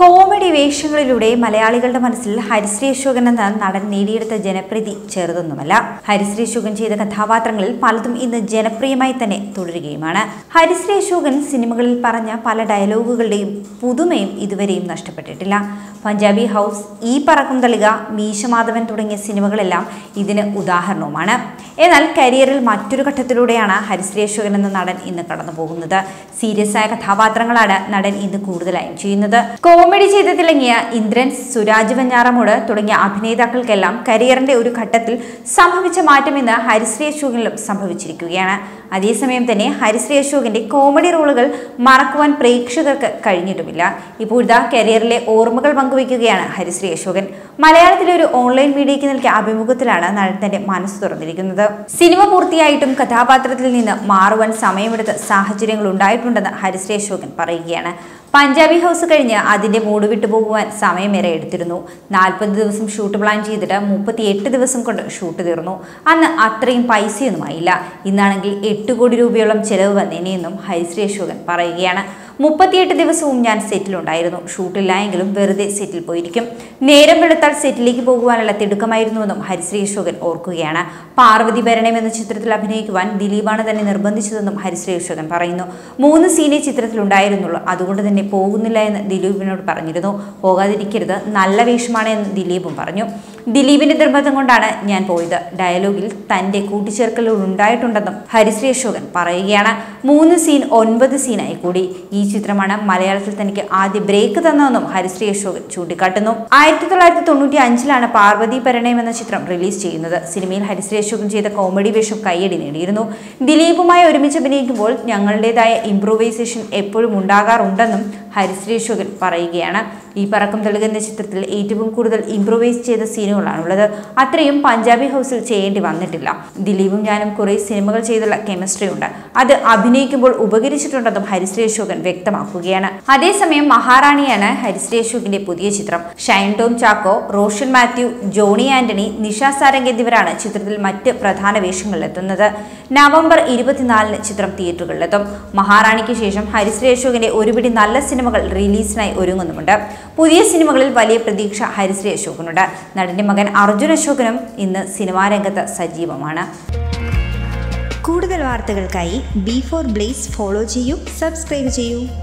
comedy വേഷങ്ങളിലൂടെ മലയാളികളുടെ മനസ്സിൽ ഹരിശ്രീ അശോകൻ എന്ന നടൻ നേടിയെടുത്ത ജനപ്രീതി ചെറുതൊന്നുമല്ല ഹരിശ്രീ അശോകൻ ചെയ്ത കഥാപാത്രങ്ങളിൽ പലതും ഇന്ന് ജനപ്രിയമായി തന്നെ തുടരുകയുമാണ് ഹരിശ്രീ അശോകൻ സിനിമകളിൽ പറഞ്ഞ പല ഡയലോഗുകളുടെയും പുതുമയും ഇതുവരെയും നഷ്ടപ്പെട്ടിട്ടില്ല പഞ്ചാബി ഹൗസ് ഈ പറക്കും തളിക മീശമാധവൻ തുടങ്ങിയ സിനിമകളെല്ലാം ഇതിന് ഉദാഹരണവുമാണ് എന്നാൽ കരിയറിൽ മറ്റൊരു ഘട്ടത്തിലൂടെയാണ് ഹരിശ്രീ അശോകൻ എന്ന നടൻ ഇന്ന് കടന്നു പോകുന്നത് സീരിയസ് ആയ കഥാപാത്രങ്ങളാണ് നടൻ ഇന്ന് കൂടുതലായും ചെയ്യുന്നത് കോമഡി ചെയ്ത് തിളങ്ങിയ ഇന്ദ്രൻ സുരാജ് വെഞ്ഞാറമൂട് തുടങ്ങിയ അഭിനേതാക്കൾക്കെല്ലാം കരിയറിന്റെ ഒരു ഘട്ടത്തിൽ സംഭവിച്ച മാറ്റം ഇന്ന് ഹരിശ്രീ അശോകനിലും സംഭവിച്ചിരിക്കുകയാണ് അതേസമയം തന്നെ ഹരിശ്രീ അശോകന്റെ കോമഡി റോളുകൾ മറക്കുവാൻ പ്രേക്ഷകർക്ക് കഴിഞ്ഞിട്ടുമില്ല ഇപ്പോഴത്തെ കരിയറിലെ ഓർമ്മകൾ പങ്കുവയ്ക്കുകയാണ് ഹരിശ്രീ അശോകൻ മലയാളത്തിലെ ഒരു ഓൺലൈൻ മീഡിയയ്ക്ക് നൽകിയ അഭിമുഖത്തിലാണ് നടൻ തന്റെ മനസ്സ് തുറന്നിരിക്കുന്നത് സിനിമ പൂർത്തിയായിട്ടും കഥാപാത്രത്തിൽ നിന്ന് മാറുവാൻ സമയമെടുത്ത സാഹചര്യങ്ങൾ ഉണ്ടായിട്ടുണ്ടെന്ന് ഹരിശ്രീ അശോകൻ പറയുകയാണ് പഞ്ചാബി ഹൗസ് കഴിഞ്ഞ് അതിന്റെ മൂട് വിട്ടു പോകുവാൻ സമയമേറെ എടുത്തിരുന്നു നാൽപ്പത് ദിവസം ഷൂട്ട് പ്ലാൻ ചെയ്തിട്ട് മുപ്പത്തി എട്ട് ദിവസം കൊണ്ട് ഷൂട്ട് തീർന്നു അന്ന് അത്രയും പൈസയൊന്നുമായില്ല ഇന്നാണെങ്കിൽ എട്ട് കോടി രൂപയോളം ചെലവ് വന്നേനെയെന്നും ഹരിശ്രീ അശോകൻ പറയുകയാണ് മുപ്പത്തിയെട്ട് ദിവസവും ഞാൻ സെറ്റിലുണ്ടായിരുന്നു ഷൂട്ടില്ല എങ്കിലും വെറുതെ സെറ്റിൽ പോയിരിക്കും നേരം വെളുത്താൽ സെറ്റിലേക്ക് പോകുവാനുള്ള തിടുക്കമായിരുന്നുവെന്നും ഹരിശ്രീ അശോകൻ ഓർക്കുകയാണ് പാർവതി ഭരണം എന്ന ചിത്രത്തിൽ അഭിനയിക്കുവാൻ ദിലീപാണ് തന്നെ നിർബന്ധിച്ചതെന്നും ഹരിശ്രീ അശോകൻ പറയുന്നു മൂന്ന് സീനെ ചിത്രത്തിലുണ്ടായിരുന്നുള്ളൂ അതുകൊണ്ട് തന്നെ പോകുന്നില്ല എന്ന് ദിലീപിനോട് പറഞ്ഞിരുന്നു പോകാതിരിക്കരുത് നല്ല വേഷമാണ് എന്ന് ദിലീപും പറഞ്ഞു ദിലീപിന്റെ നിർബന്ധം കൊണ്ടാണ് ഞാൻ പോയത് ഡയലോഗിൽ തന്റെ കൂട്ടിച്ചേർക്കലുകൾ ഉണ്ടായിട്ടുണ്ടെന്നും ഹരിശ്രീ അശോകൻ പറയുകയാണ് മൂന്ന് സീൻ ഒൻപത് സീനായി കൂടി ഈ ചിത്രമാണ് മലയാളത്തിൽ തനിക്ക് ആദ്യ ബ്രേക്ക് തന്നതെന്നും ഹരിശ്രീ അശോകൻ ചൂണ്ടിക്കാട്ടുന്നു ആയിരത്തി തൊള്ളായിരത്തി തൊണ്ണൂറ്റി അഞ്ചിലാണ് പാർവതി പരിണയം എന്ന ചിത്രം റിലീസ് ചെയ്യുന്നത് സിനിമയിൽ ഹരിശ്രീ അശോകൻ ചെയ്ത കോമഡി വേഷം കയ്യടി നേടിയിരുന്നു ദിലീപുമായി ഒരുമിച്ച് അഭിനയിക്കുമ്പോൾ ഞങ്ങളുടേതായ ഇംപ്രൂവൈസേഷൻ എപ്പോഴും ഉണ്ടാകാറുണ്ടെന്നും ഹരിശ്രീ അശോകൻ പറയുകയാണ് ഈ പറക്കം തെളുക എന്ന ചിത്രത്തിൽ ഏറ്റവും കൂടുതൽ ഇംപ്രൂവൈസ് ചെയ്ത സീനുകളാണുള്ളത് അത്രയും പഞ്ചാബി ഹൗസിൽ ചെയ്യേണ്ടി വന്നിട്ടില്ല ദിലീപും ഞാനും കുറേ സിനിമകൾ ചെയ്തുള്ള കെമിസ്ട്രി ഉണ്ട് അത് അഭിനയിക്കുമ്പോൾ ഉപകരിച്ചിട്ടുണ്ടെന്നും ഹരിശ്രീ അശോകൻ വ്യക്തമാക്കുകയാണ് അതേസമയം മഹാറാണിയാണ് ഹരിശ്രീ അശോകിന്റെ പുതിയ ചിത്രം ഷൈൻ ടോം ചാക്കോ റോഷൻ മാത്യു ജോണി ആന്റണി നിഷ സാരംഗ് എന്നിവരാണ് ചിത്രത്തിൽ മറ്റ് പ്രധാന വേഷങ്ങളിലെത്തുന്നത് നവംബർ ഇരുപത്തിനാലിന് ചിത്രം തിയേറ്ററുകളിലെത്തും മഹാറാണിക്ക് ശേഷം ഹരിശ്രീ അശോകിന്റെ ഒരുപിടി നല്ല സിനിമകൾ റിലീസിനായി ഒരുങ്ങുന്നുമുണ്ട് പുതിയ സിനിമകളിൽ വലിയ പ്രതീക്ഷ ഹരിശ്രീ അശോകനുണ്ട് നടന്റെ മകൻ അർജുൻ അശോകനും ഇന്ന് സിനിമാ രംഗത്ത് സജീവമാണ് കൂടുതൽ വാർത്തകൾക്കായി ബി ഫോർ ബ്ലേസ് ഫോളോ ചെയ്യൂ സബ്സ്ക്രൈബ് ചെയ്യൂ